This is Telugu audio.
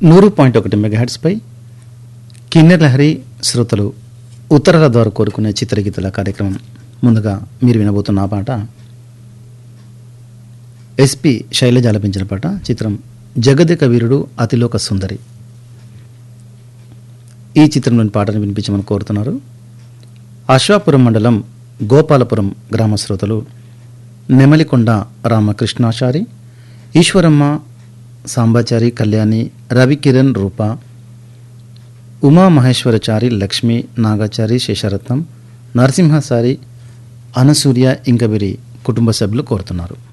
నూరు పాయింట్ ఒకటి మెగాహెట్స్పై కిన్నెర్ లహరి శ్రోతలు ఉత్తరాల ద్వారా కోరుకునే చిత్రగీతల కార్యక్రమం ముందుగా మీరు వినబోతున్న ఆ పాట ఎస్పి శైలజ ఆలపించిన పాట చిత్రం జగదిక వీరుడు అతిలోక సుందరి ఈ చిత్రంలోని పాటను వినిపించమని కోరుతున్నారు అశ్వాపురం మండలం గోపాలపురం గ్రామ శ్రోతలు నెమలికొండ రామకృష్ణాచారి ఈశ్వరమ్మ సాంబాచారి కళ్యాణి రవికిరణ్ రూప ఉమా మహేశ్వరచారి లక్ష్మి నాగాచారి శేషరత్నం నరసింహసారి అనసూర్య ఇంకబిరి కుటుంబ సభ్యులు కోరుతున్నారు